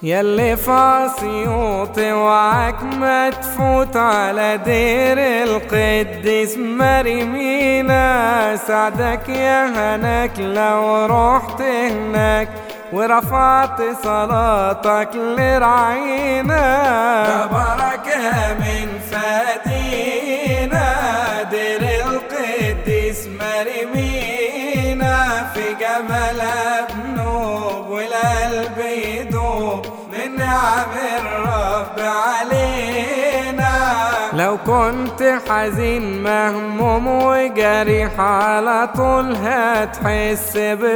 يلي فاسيوط وعك ما تفوت على دير القديس مريمينا سعدك يا هناك لو رحت هناك ورفعت صلاتك لرعينا بركة من فدينا دير القديس مريمينا في جمال بنوب والقلب يدوب من نعم الرب علينا لو كنت حزين مهموم وجريح على طول هتحس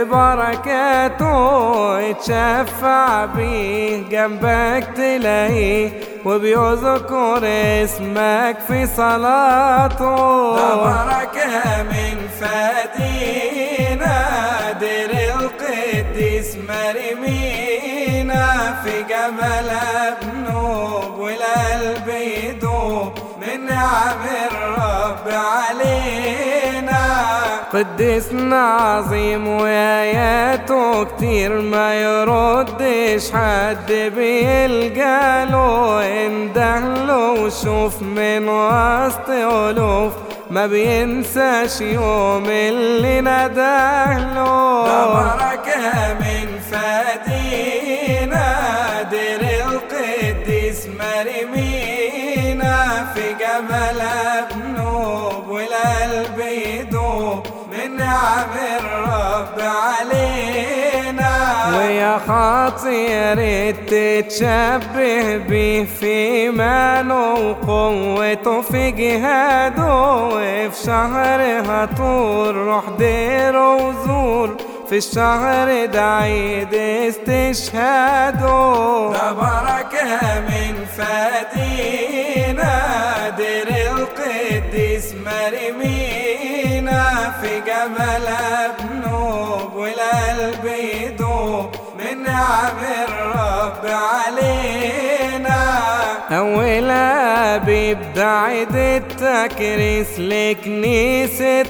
ببركاته يتشفع بيه جنبك تلاقيه وبيذكر اسمك في صلاته ده بركة من فدينا دير القديس مريمينا في جمال بنوب والقلب يدوب من نعم الرب علينا قدسنا عظيم وآياته كتير ما يردش حد بيلجاله اندهله وشوف من وسط ألوف ما بينساش يوم اللي ندهله ده بركة من فدينا دير القديس مريمينا في جمال بنوب والقلب يدوب من نعم الرب علينا ويا خاطر تتشبه بيه في ايمانه وقوته في جهاده وفي شهرها طول روح ديره وزور في الشهر ده عيد استشهاده ده بركة من فدينا دير القديس مريمينا في جمال بنوب والقلب يدوب من نعم الرب علينا أولها بيبدأ عيد التكريس لكنيسة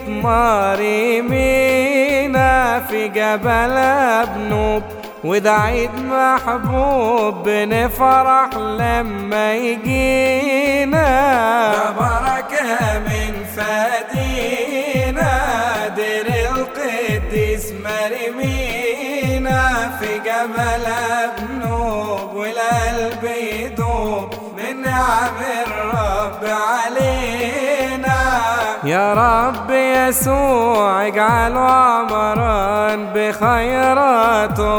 مريمينا في جبل أبنوب وده عيد محبوب بنفرح لما يجينا ده بركة من فدينا دير القديس مريمينا في جمال بنوب والقلب يدوب من نعم الرب علينا يا رب يسوع اجعله عمران بخيراته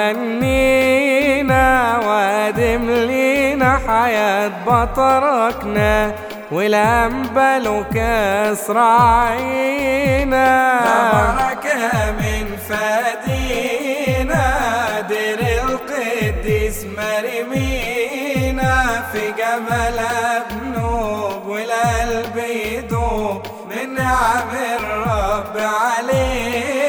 وهنينا وادم لينا حياة بطركنا والأنبل كسر عينا بركة من فدينا دير القديس مريمينا في جمال بنوب والقلب يدوب من نعم الرب علينا